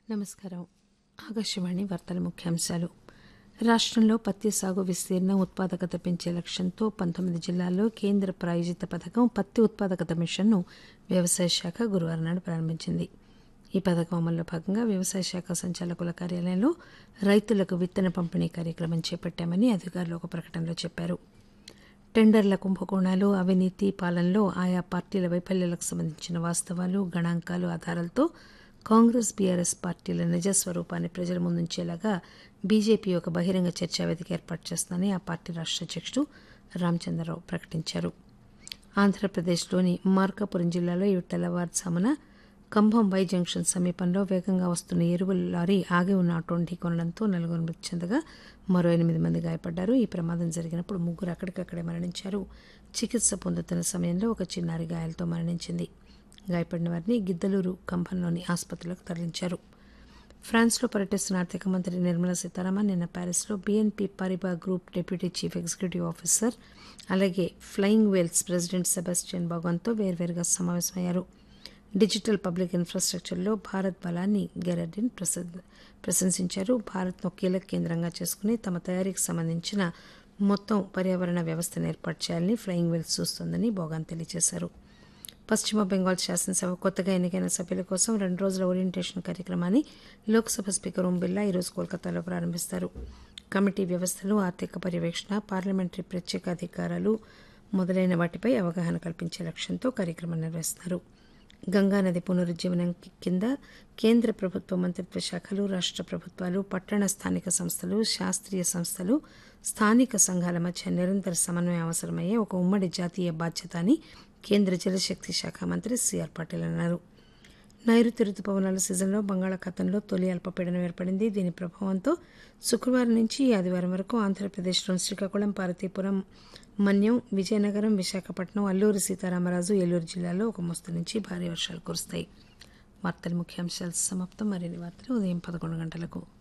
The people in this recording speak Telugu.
నమస్కారం ఆకాశవాణి వార్తల ముఖ్యాంశాలు రాష్టంలో పత్తి సాగు విస్తీర్ణం ఉత్పాదకత పెంచే లక్ష్యంతో పంతొమ్మిది జిల్లాల్లో కేంద్ర ప్రాయోజిత పథకం పత్తి ఉత్పాదకత మిషన్ను వ్యవసాయ శాఖ గురువారం నాడు ప్రారంభించింది ఈ పథకం అమల్లో భాగంగా వ్యవసాయ శాఖ సంచాలకుల కార్యాలయంలో రైతులకు విత్తన పంపిణీ కార్యక్రమం చేపట్టామని అధికారులు ఒక ప్రకటనలో చెప్పారు టెండర్ల కుంభకోణాలు అవినీతి పాలనలో ఆయా పార్టీల వైఫల్యాలకు సంబంధించిన వాస్తవాలు గణాంకాలు ఆధారాలతో కాంగ్రెస్ బీఆర్ఎస్ పార్టీల నిజ స్వరూపాన్ని ప్రజల ముందుంచేలాగా బీజేపీ ఒక బహిరంగ చర్చా వేదిక ఏర్పాటు చేస్తుందని ఆ పార్టీ రాష్ట్ర అధ్యక్షుడు రామచంద్రరావు ప్రకటించారు ఆంధ్రప్రదేశ్లోని మార్కాపురం జిల్లాలో ఈ తెల్లవారుజామున కంభం వై జంక్షన్ సమీపంలో వేగంగా వస్తున్న ఎరువుల లారీ ఆగి ఉన్న ఆటోను ఢీకొనడంతో నలుగురు మృతి చెందగా మరో ఎనిమిది మంది గాయపడ్డారు ఈ ప్రమాదం జరిగినప్పుడు ముగ్గురు అక్కడికక్కడే మరణించారు చికిత్స పొందుతున్న సమయంలో ఒక చిన్నారి గాయాలతో మరణించింది గాయపడిన వారిని గిద్దలూరు కంభంలోని ఆసుపత్రులకు తరలించారు ఫ్రాన్స్లో పర్యటిస్తున్న ఆర్థిక మంత్రి నిర్మలా సీతారామన్ నిన్న ప్యారిస్లో BNP Paribas group deputy chief executive officer అలాగే ఫ్లయింగ్ వేల్స్ ప్రెసిడెంట్ సెబాస్టియన్ బాగోన్తో వేర్వేరుగా సమావేశమయ్యారు డిజిటల్ పబ్లిక్ ఇన్ఫ్రాస్ట్రక్చర్లో భారత్ బలాన్ని గెరడిన్ ప్రశంసించారు భారత్ను కీలక కేంద్రంగా చేసుకుని తమ తయారీకి సంబంధించిన మొత్తం పర్యావరణ వ్యవస్థను ఏర్పాటు చేయాలని ఫ్లయింగ్ వేల్స్ చూస్తోందని బోగాన్ తెలియజేశారు పశ్చిమ బెంగాల్ శాసనసభ కొత్తగా ఎన్నికైన సభ్యుల కోసం రెండు రోజుల ఓరియంటేషన్ కార్యక్రమాన్ని లోక్సభ స్పీకర్ ఓం బిర్లా ఈరోజు కోల్కతాలో ప్రారంభిస్తారు కమిటీ వ్యవస్థలు ఆర్థిక పర్యవేక్షణ పార్లమెంటరీ ప్రత్యేక అధికారాలు మొదలైన వాటిపై అవగాహన కల్పించే లక్ష్యంతో కార్యక్రమం నిర్వహిస్తున్నారు గంగానది పునరుజ్జీవనం కింద కేంద్ర ప్రభుత్వ మంత్రిత్వ శాఖలు రాష్ట ప్రభుత్వాలు పట్టణ స్థానిక సంస్థలు శాస్త్రీయ సంస్థలు స్థానిక సంఘాల మధ్య నిరంతర సమన్వయం అవసరమయ్యే ఒక ఉమ్మడి జాతీయ బాధ్యత అని కేంద్ర జలశక్తి శాఖ మంత్రి సిఆర్ పాటిల్ అన్నారు నైరుతి రుతుపవనాల సీజన్లో బంగాళాఖాతంలో తొలి అల్పపీడనం ఏర్పడింది దీని ప్రభావంతో శుక్రవారం నుంచి ఆదివారం వరకు ఆంధ్రప్రదేశ్లోని శ్రీకాకుళం పార్వతీపురం మన్యం విజయనగరం విశాఖపట్నం అల్లూరి సీతారామరాజు ఏలూరు జిల్లాల్లో ఒక మోస్తరు నుంచి భారీ వర్షాలు కురుస్తాయి వార్తల ముఖ్యాంశాలు సమాప్తం మరిన్ని వార్తలు ఉదయం పదకొండు గంటలకు